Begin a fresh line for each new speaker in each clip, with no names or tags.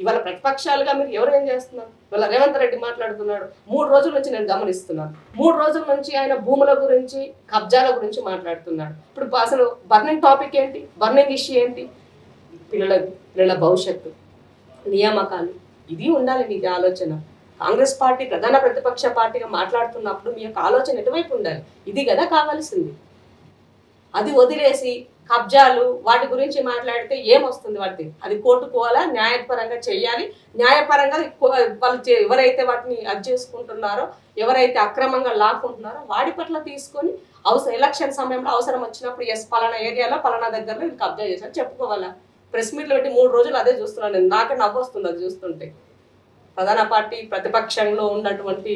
ఇవాళ ప్రతిపక్షాలుగా మీరు ఎవరు ఏం చేస్తున్నారు ఇవాళ రేవంత్ రెడ్డి మాట్లాడుతున్నాడు మూడు రోజుల నుంచి నేను గమనిస్తున్నాను మూడు రోజుల నుంచి ఆయన భూముల గురించి కబ్జాల గురించి మాట్లాడుతున్నాడు ఇప్పుడు అసలు బర్నింగ్ టాపిక్ ఏంటి బర్నింగ్ ఇష్యూ ఏంటి పిల్లల పిల్లల భవిష్యత్తు నియామకాలు ఇది ఉండాలి మీ ఆలోచన కాంగ్రెస్ పార్టీ ప్రధాన ప్రతిపక్ష పార్టీగా మాట్లాడుతున్నప్పుడు మీ యొక్క ఆలోచన ఎటువైపు ఉండాలి ఇది కదా కావాల్సింది అది వదిలేసి కబ్జాలు వాటి గురించి మాట్లాడితే ఏమొస్తుంది వాటి అది కోర్టుకోవాలా న్యాయపరంగా చేయాలి న్యాయపరంగా కో- వాళ్ళు చే- ఎవరైతే వాటిని అది చేసుకుంటున్నారో ఎవరైతే అక్రమంగా లాక్కుంటున్నారో వాడి పట్ల తీసుకొని అవసరం ఎలక్షన్ సమయంలో అవసరం వచ్చినప్పుడు ఎస్ పలానా ఏరియాలో పలానా దగ్గరలో ఇది కబ్జా చేశారు చెప్పుకోవాలా ప్రెస్ మీట్లు పెట్టి మూడు రోజులు అదే చూస్తున్నాను నేను నాకే నవ్వు వస్తుంది అది చూస్తుంటే ప్రధాన పార్టీ ప్రతిపక్షంలో ఉన్నటువంటి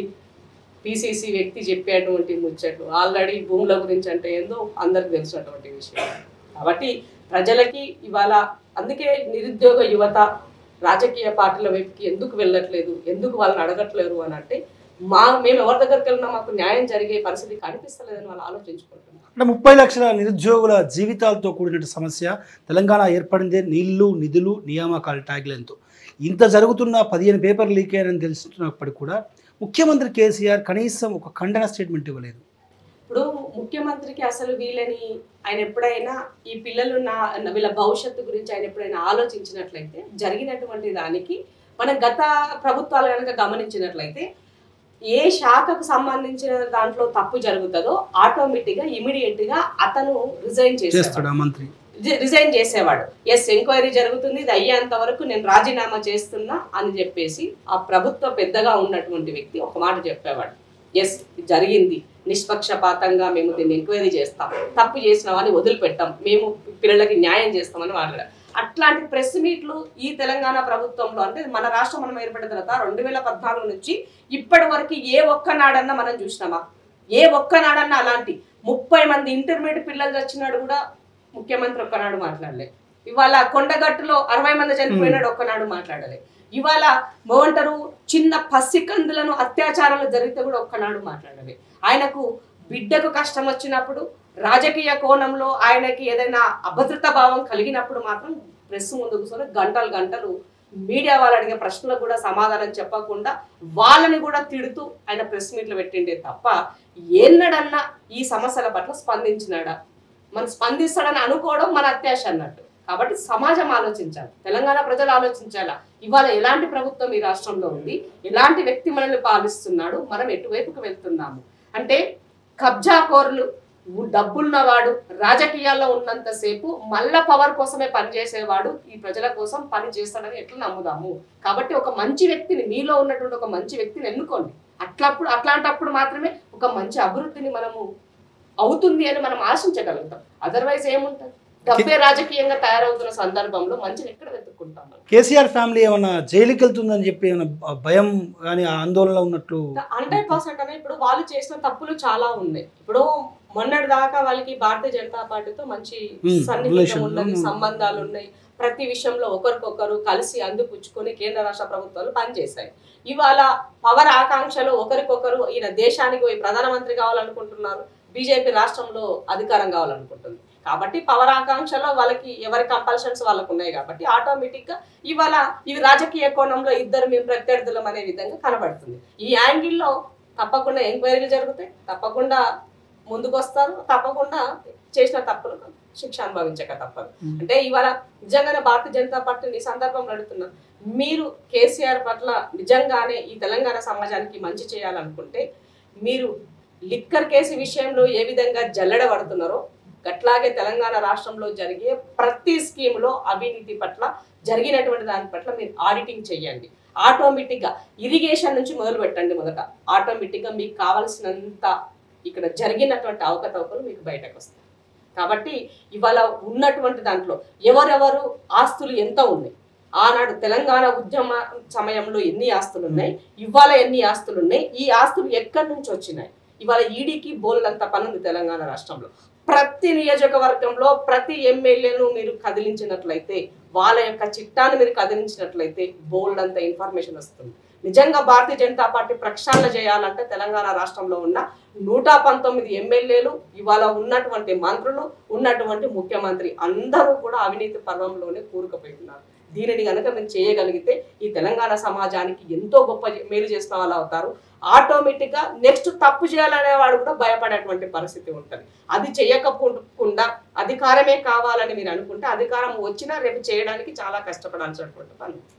పిసిసి వ్యక్తి చెప్పేటువంటి ముచ్చట్లు ఆల్రెడీ భూముల గురించి అంటే ఏందో అందరికి తెలిసినటువంటి విషయం కాబట్టి ప్రజలకి ఇవాళ అందుకే నిరుద్యోగ యువత రాజకీయ పార్టీల వైపుకి ఎందుకు వెళ్ళట్లేదు ఎందుకు వాళ్ళని అడగట్లేరు అని అంటే మా మేము ఎవరి దగ్గరికి వెళ్ళినా మాకు న్యాయం జరిగే పరిస్థితి కనిపిస్తలేదని వాళ్ళు ఆలోచించుకుంటున్నారు
అంటే ముప్పై లక్షల నిరుద్యోగుల జీవితాలతో కూడిన సమస్య తెలంగాణ ఏర్పడిందే నీళ్లు నిధులు నియామకాల ట్యాగ్లైన్తో ఇంత జరుగుతున్న పదిహేను పేపర్ లీక్ అయ్యారని తెలుస్తున్నప్పటికీ కూడా ముఖ్యమంత్రి కేసీఆర్ కనీసం ఒక ఖండన స్టేట్మెంట్ ఇవ్వలేదు
ఇప్పుడు ముఖ్యమంత్రికి అసలు వీళ్ళని ఆయన ఎప్పుడైనా ఈ పిల్లలు నా వీళ్ళ భవిష్యత్తు గురించి ఆయన ఎప్పుడైనా ఆలోచించినట్లయితే జరిగినటువంటి దానికి మనం గత ప్రభుత్వాలు కనుక గమనించినట్లయితే ఏ శాఖకు సంబంధించిన దాంట్లో తప్పు జరుగుతుందో ఆటోమేటిక్గా ఇమీడియట్ గా అతను రిజైన్ చేస్తాడు
చేస్తాడు ఆ మంత్రి
రిజైన్ చేసేవాడు ఎస్ ఎంక్వైరీ జరుగుతుంది ఇది అయ్యేంత వరకు నేను రాజీనామా చేస్తున్నా అని చెప్పేసి ఆ ప్రభుత్వ పెద్దగా ఉన్నటువంటి వ్యక్తి ఒక మాట చెప్పేవాడు ఎస్ జరిగింది నిష్పక్షపాతంగా మేము దీన్ని ఎంక్వైరీ చేస్తాం తప్పు చేసిన వాడిని వదిలిపెట్టాం మేము పిల్లలకి న్యాయం చేస్తామని మాట్లాడారు అట్లాంటి ప్రెస్ మీట్లు ఈ తెలంగాణ ప్రభుత్వంలో అంటే మన రాష్ట్రం మనం ఏర్పడిన తర్వాత రెండు వేల పద్నాలుగు నుంచి ఇప్పటి వరకు ఏ ఒక్క నాడన్నా మనం చూసినామా ఏ ఒక్క నాడన్నా అలాంటి ముప్పై మంది ఇంటర్మీడియట్ పిల్లలు వచ్చినాడు కూడా ముఖ్యమంత్రి ఒక్కనాడు మాట్లాడలే ఇవాళ కొండగట్టులో అరవై మంది చనిపోయినాడు ఒక్కనాడు మాట్లాడలే ఇవాళ ఏమంటారు చిన్న పసికందులను అత్యాచారాలు జరిగితే కూడా ఒక్కనాడు మాట్లాడలే ఆయనకు బిడ్డకు కష్టం వచ్చినప్పుడు రాజకీయ కోణంలో ఆయనకి ఏదైనా అభద్రతా భావం కలిగినప్పుడు మాత్రం ప్రెస్ ముందు కూర్చొని గంటలు గంటలు మీడియా వాళ్ళు అడిగే ప్రశ్నలకు కూడా సమాధానం చెప్పకుండా వాళ్ళని కూడా తిడుతూ ఆయన ప్రెస్ మీట్లు పెట్టిండే తప్ప ఎన్నడన్నా ఈ సమస్యల పట్ల స్పందించినాడా మనం స్పందిస్తాడని అనుకోవడం మన అత్యాశ అన్నట్టు కాబట్టి సమాజం ఆలోచించాలి తెలంగాణ ప్రజలు ఆలోచించాలా ఇవాళ ఎలాంటి ప్రభుత్వం ఈ రాష్ట్రంలో ఉంది ఎలాంటి వ్యక్తి మనల్ని పాలిస్తున్నాడు మనం ఎటువైపుకు వెళ్తున్నాము అంటే కబ్జా కోరులు డబ్బున్నవాడు రాజకీయాల్లో ఉన్నంతసేపు మళ్ళా పవర్ కోసమే పనిచేసేవాడు ఈ ప్రజల కోసం పని చేస్తాడని ఎట్లా నమ్ముదాము కాబట్టి ఒక మంచి వ్యక్తిని మీలో ఉన్నటువంటి ఒక మంచి వ్యక్తిని ఎన్నుకోండి అట్లప్పుడు అట్లాంటప్పుడు మాత్రమే ఒక మంచి అభివృద్ధిని మనము అవుతుంది అని మనం ఆశించగలుగుతాం అదర్వైజ్ ఏముంటుంది డబ్బే రాజకీయంగా తయారవుతున్న సందర్భంలో మంచిని ఎక్కడ వెతుక్కుంటాం మనం
కేసీఆర్ ఫ్యామిలీ ఏమన్నా జైలుకి వెళ్తుందని చెప్పి ఏమైనా భయం కానీ ఆందోళన ఉన్నట్లు
హండ్రెడ్ పర్సెంట్ అనే ఇప్పుడు వాళ్ళు చేసిన తప్పులు చాలా ఉన్నాయి ఇప్పుడు మొన్నటి దాకా వాళ్ళకి భారతీయ జనతా పార్టీతో మంచి
Hmm,
సన్నిహితం
relation,
ఉన్నది
hmm.
సంబంధాలు ఉన్నాయి ప్రతి విషయంలో ఒకరికొకరు కలిసి అందిపుచ్చుకొని కేంద్ర రాష్ట్ర ప్రభుత్వాలు పనిచేశాయి ఇవాళ పవర్ ఆకాంక్షలో ఒకరికొకరు ఈయన దేశానికి పోయి ప్రధానమంత్రి కావాలనుకుంటున్నారు బీజేపీ రాష్ట్రంలో అధికారం కావాలనుకుంటుంది కాబట్టి పవర్ ఆకాంక్షలో వాళ్ళకి ఎవరి కంపల్షన్స్ వాళ్ళకు ఉన్నాయి కాబట్టి ఆటోమేటిక్ గా ఇవాళ ఇవి రాజకీయ కోణంలో ఇద్దరు మేము ప్రత్యర్థులం అనే విధంగా కనబడుతుంది ఈ యాంగిల్లో తప్పకుండా ఎంక్వైరీలు జరుగుతాయి తప్పకుండా ముందుకు వస్తారు తప్పకుండా చేసిన తప్పులకు శిక్ష అనుభవించక తప్పదు
Hmm.
అంటే ఇవాళ నిజంగానే భారతీయ జనతా పార్టీని ఈ సందర్భంలో అడుగుతున్నారు మీరు కేసీఆర్ పట్ల నిజంగానే ఈ తెలంగాణ సమాజానికి మంచి చేయాలనుకుంటే మీరు లిక్కర్ కేసు విషయంలో ఏ విధంగా జల్లెడబడుతున్నారో అట్లాగే తెలంగాణ రాష్ట్రంలో జరిగే ప్రతి స్కీమ్లో అవినీతి పట్ల జరిగినటువంటి దాని పట్ల మీరు ఆడిటింగ్ చేయండి ఆటోమేటిక్గా ఇరిగేషన్ నుంచి మొదలు పెట్టండి మొదట ఆటోమేటిక్గా మీకు కావలసినంత ఇక్కడ జరిగినటువంటి అవకతవకలు మీకు బయటకు వస్తాయి కాబట్టి ఇవాళ ఉన్నటువంటి దాంట్లో ఎవరెవరు ఆస్తులు ఎంత ఉన్నాయి ఆనాడు తెలంగాణ ఉద్యమ సమయంలో ఎన్ని ఆస్తులు ఉన్నాయి ఇవాళ ఎన్ని ఆస్తులు ఉన్నాయి ఈ ఆస్తులు ఎక్కడి నుంచి వచ్చినాయి ఇవాళ ఈడీకి బోల్డంత పని ఉంది తెలంగాణ రాష్ట్రంలో ప్రతి నియోజకవర్గంలో ప్రతి ఎమ్మెల్యేను మీరు కదిలించినట్లయితే వాళ్ళ యొక్క చిట్టాన్ని మీరు కదిలించినట్లయితే బోల్డ్ అంత ఇన్ఫర్మేషన్ వస్తుంది నిజంగా భారతీయ జనతా పార్టీ ప్రక్షాళన చేయాలంటే తెలంగాణ రాష్ట్రంలో ఉన్న నూట పంతొమ్మిది ఎమ్మెల్యేలు ఇవాళ ఉన్నటువంటి మంత్రులు ఉన్నటువంటి ముఖ్యమంత్రి అందరూ కూడా అవినీతి పర్వంలోనే కూరుకుపోతున్నారు దీనిని కనుక మీరు చేయగలిగితే ఈ తెలంగాణ సమాజానికి ఎంతో గొప్ప మేలు చేసిన వాళ్ళు అవుతారు ఆటోమేటిక్గా నెక్స్ట్ తప్పు చేయాలనే వాడు కూడా భయపడేటువంటి పరిస్థితి ఉంటుంది అది చేయకపోకుండా అధికారమే కావాలని మీరు అనుకుంటే అధికారం వచ్చినా రేపు చేయడానికి చాలా కష్టపడాల్సినటువంటి పని